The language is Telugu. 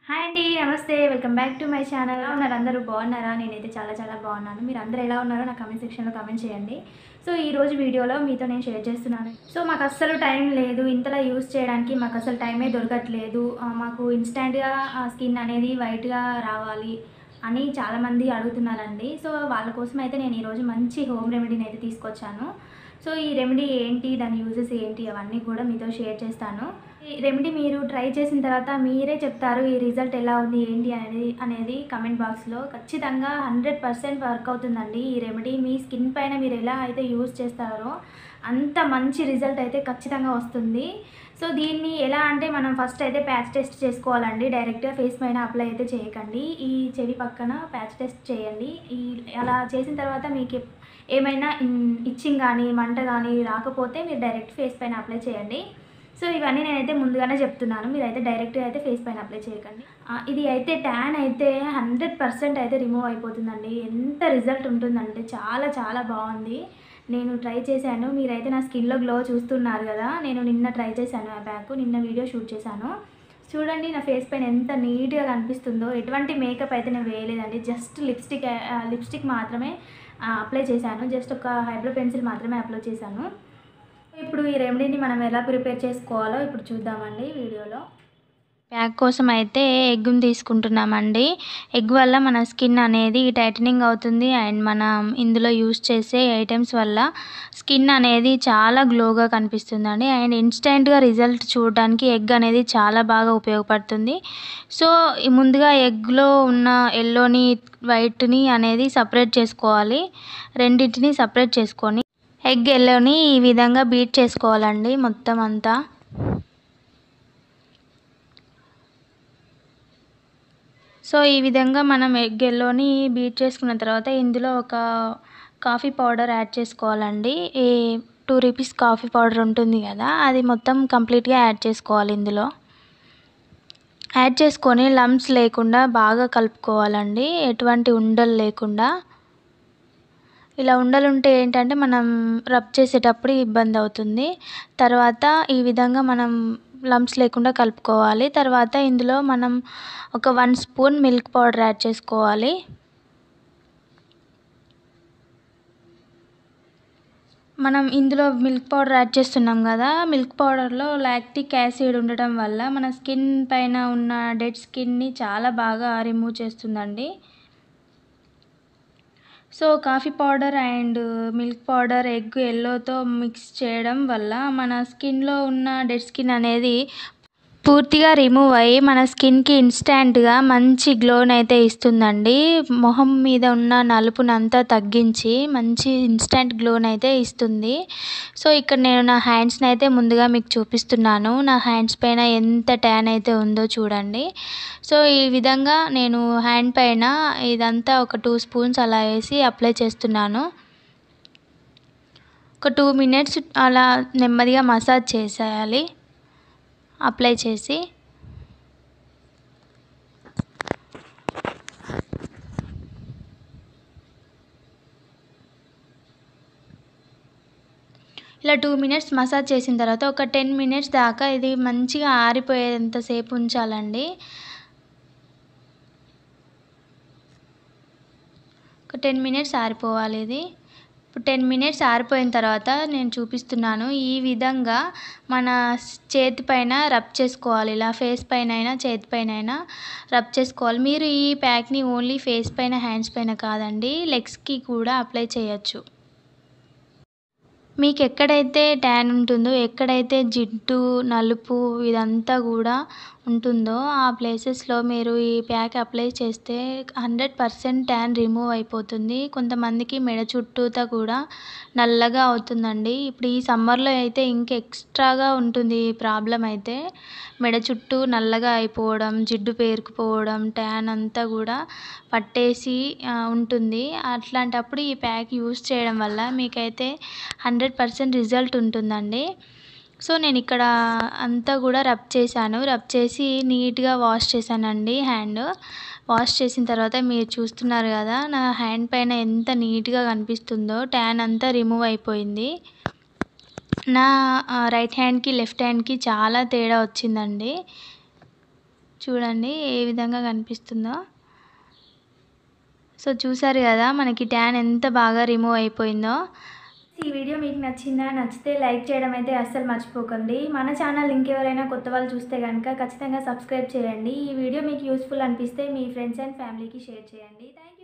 హాయ్ అండి నమస్తే welcome back to my channel ఎలా ఉన్నారు అందరూ బాగున్నారా నేనైతే చాలా చాలా బాగున్నాను మీరు అందరూ ఎలా ఉన్నారో నా కమెంట్ సెక్షన్లో కమెంట్ చేయండి సో ఈ రోజు వీడియోలో మీతో నేను షేర్ చేస్తున్నాను సో మాకు అస్సలు టైం లేదు ఇంతలా యూస్ చేయడానికి మాకు అసలు టైమే దొరకట్లేదు ఆ, మాకు ఇన్స్టెంట్గా స్కిన్ అనేది వైట్గా రావాలి అని చాలామంది అడుగుతున్నారండి సో వాళ్ళ కోసం అయితే నేను ఈరోజు మంచి హోమ్ రెమెడీని అయితే తీసుకొచ్చాను సో ఈ రెమెడీ ఏంటి దాని యూజెస్ ఏంటి అవన్నీ కూడా మీతో షేర్ చేస్తాను ఈ రెమెడీ మీరు ట్రై చేసిన తర్వాత మీరే చెప్తారు ఈ రిజల్ట్ ఎలా ఉంది ఏంటి అనేది అనేది కమెంట్ బాక్స్లో ఖచ్చితంగా హండ్రెడ్ పర్సెంట్ వర్క్ అవుతుందండి ఈ రెమెడీ మీ స్కిన్ పైన మీరు ఎలా అయితే యూజ్ చేస్తారో అంత మంచి రిజల్ట్ అయితే ఖచ్చితంగా వస్తుంది సో దీన్ని ఎలా అంటే మనం ఫస్ట్ అయితే ప్యాచ్ టెస్ట్ చేసుకోవాలండి డైరెక్ట్గా ఫేస్ పైన అప్లై అయితే చేయకండి ఈ చెవి పక్కన ప్యాచ్ టెస్ట్ చేయండి ఈ అలా చేసిన తర్వాత మీకు ఎప్- ఏమైనా ఇచ్చింగ్ కానీ మంట కానీ రాకపోతే మీరు డైరెక్ట్ ఫేస్ పైన అప్లై చేయండి సో ఇవన్నీ నేనైతే ముందుగానే చెప్తున్నాను మీరైతే డైరెక్ట్గా అయితే ఫేస్ పైన అప్లై చేయకండి ఆ, ఇది అయితే ట్యాన్ అయితే హండ్రెడ్ పర్సెంట్ అయితే రిమూవ్ అయిపోతుందండి ఎంత రిజల్ట్ ఉంటుందంటే చాలా చాలా బాగుంది నేను ట్రై చేశాను మీరైతే నా స్కిన్లో గ్లో చూస్తున్నారు కదా నేను నిన్న ట్రై చేశాను ఆ బ్యాగ్ నిన్న వీడియో షూట్ చేశాను చూడండి నా ఫేస్ పైన ఎంత నీట్గా కనిపిస్తుందో ఎటువంటి మేకప్ అయితే నేను వేయలేదండి జస్ట్ లిప్స్టిక్ లిప్స్టిక్ మాత్రమే అప్లై చేశాను జస్ట్ ఒక హైబ్రో పెన్సిల్ మాత్రమే అప్లై చేశాను ఇప్పుడు ఈ రెమెడీని మనం ఎలా ప్రిపేర్ చేసుకోవాలో ఇప్పుడు చూద్దామండి వీడియోలో ప్యాక్ కోసం అయితే ఎగ్గుని తీసుకుంటున్నామండి ఎగ్ వల్ల మన స్కిన్ అనేది టైటనింగ్ అవుతుంది అండ్ మనం ఇందులో యూస్ చేసే ఐటమ్స్ వల్ల స్కిన్ అనేది చాలా గ్లోగా కనిపిస్తుందండి అండ్ ఇన్స్టెంట్గా రిజల్ట్ చూడడానికి ఎగ్ అనేది చాలా బాగా ఉపయోగపడుతుంది సో ఈ ముందుగా ఎగ్లో ఉన్న ఎల్లోని వైట్ని అనేది సపరేట్ చేసుకోవాలి రెండింటిని సపరేట్ చేసుకొని ఎగ్ ఎల్లోని ఈ విధంగా బీట్ చేసుకోవాలండి మొత్తం అంతా సో ఈ విధంగా మనం ఎగ్ ఎల్లోని బీట్ చేసుకున్న తర్వాత ఇందులో ఒక కాఫీ పౌడర్ యాడ్ చేసుకోవాలండి ఈ టూ రూపీస్ కాఫీ పౌడర్ ఉంటుంది కదా అది మొత్తం కంప్లీట్గా యాడ్ చేసుకోవాలి ఇందులో యాడ్ చేసుకొని లమ్స్ లేకుండా బాగా కలుపుకోవాలండి ఎటువంటి ఉండలు లేకుండా ఇలా ఉండలు ఉంటే ఏంటంటే మనం రబ్ చేసేటప్పుడు ఇబ్బంది అవుతుంది తర్వాత ఈ విధంగా మనం లంప్స్ లేకుండా కలుపుకోవాలి తర్వాత ఇందులో మనం ఒక one spoon milk powder add చేసుకోవాలి మనం ఇందులో మిల్క్ పౌడర్ యాడ్ చేస్తున్నాం కదా మిల్క్ పౌడర్లో లాక్టిక్ యాసిడ్ ఉండటం వల్ల మన స్కిన్ పైన ఉన్న డెడ్ స్కిన్ని చాలా బాగా రిమూవ్ చేస్తుందండి so coffee powder and milk powder egg ఎల్లోతో మిక్స్ చేయడం వల్ల మన స్కిన్లో ఉన్న డెడ్ స్కిన్ అనేది పూర్తిగా రిమూవ్ అయ్యి మన స్కిన్కి ఇన్స్టాంట్గా మంచి గ్లోని అయితే ఇస్తుందండి మొహం మీద ఉన్న నలుపునంతా తగ్గించి మంచి ఇన్స్టాంట్ గ్లోని అయితే ఇస్తుంది సో ఇక్కడ నేను నా హ్యాండ్స్ని అయితే ముందుగా మీకు చూపిస్తున్నాను నా హ్యాండ్స్ పైన ఎంత ట్యాన్ అయితే ఉందో చూడండి సో ఈ విధంగా నేను హ్యాండ్ పైన ఇదంతా ఒక టూ స్పూన్స్ అలా వేసి అప్లై చేస్తున్నాను ఒక టూ మినిట్స్ అలా నెమ్మదిగా మసాజ్ చేసేయాలి అప్లై చేసి ఇలా టూ మినిట్స్ మసాజ్ చేసిన తర్వాత ఒక టెన్ మినిట్స్ దాకా ఇది మంచిగా ఆరిపోయేంతసేపు ఉంచాలండి ఒక టెన్ మినిట్స్ ఆరిపోవాలి ఇది ఇప్పుడు టెన్ మినిట్స్ ఆరిపోయిన తర్వాత నేను చూపిస్తున్నాను ఈ విధంగా మన చేతి పైన రబ్ చేసుకోవాలి ఇలా ఫేస్ పైన అయినా చేతి పైన అయినా రబ్ చేసుకోవాలి మీరు ఈ ప్యాక్ని ఓన్లీ ఫేస్ పైన హ్యాండ్స్ పైన కాదండి లెగ్స్కి కూడా అప్లై చేయొచ్చు మీకు ఎక్కడైతే ట్యాన్ ఉంటుందో ఎక్కడైతే జిడ్డు నలుపు ఇదంతా కూడా ఉంటుందో ఆ ప్లేసెస్లో మీరు ఈ ప్యాక్ అప్లై చేస్తే హండ్రెడ్ పర్సెంట్ ట్యాన్ రిమూవ్ అయిపోతుంది కొంతమందికి మెడ చుట్టూతా కూడా నల్లగా అవుతుందండి ఇప్పుడు ఈ సమ్మర్లో అయితే ఇంక ఎక్స్ట్రాగా ఉంటుంది ఈ ప్రాబ్లం అయితే మెడ చుట్టూ నల్లగా అయిపోవడం జిడ్డు పేరుకుపోవడం ట్యాన్ అంతా కూడా పట్టేసి ఆ, ఉంటుంది అట్లాంటప్పుడు ఈ ప్యాక్ యూస్ చేయడం వల్ల మీకైతే హండ్రెడ్ పర్సెంట్ రిజల్ట్ ఉంటుందండి సో నేను ఇక్కడ అంతా కూడా రబ్ చేశాను రబ్ చేసి నీట్గా వాష్ చేశానండి హ్యాండ్ వాష్ చేసిన తర్వాత మీరు చూస్తున్నారు కదా నా హ్యాండ్ పైన ఎంత నీట్గా కనిపిస్తుందో ట్యాన్ అంతా రిమూవ్ అయిపోయింది నా రైట్ హ్యాండ్కి లెఫ్ట్ హ్యాండ్కి చాలా తేడా వచ్చిందండి చూడండి ఏ విధంగా కనిపిస్తుందో సో చూసారు కదా మనకి ట్యాన్ ఎంత బాగా రిమూవ్ అయిపోయిందో ఈ వీడియో మీకు నచ్చిందా నచ్చితే లైక్ చేయడం అయితే అస్సలు మర్చిపోకండి మన ఛానల్ ఇంకెవరైనా కొత్త వాళ్ళు చూస్తే కనుక ఖచ్చితంగా సబ్స్క్రైబ్ చేయండి ఈ వీడియో మీకు యూస్ఫుల్ అనిపిస్తే మీ ఫ్రెండ్స్ అండ్ ఫ్యామిలీకి షేర్ చేయండి థ్యాంక్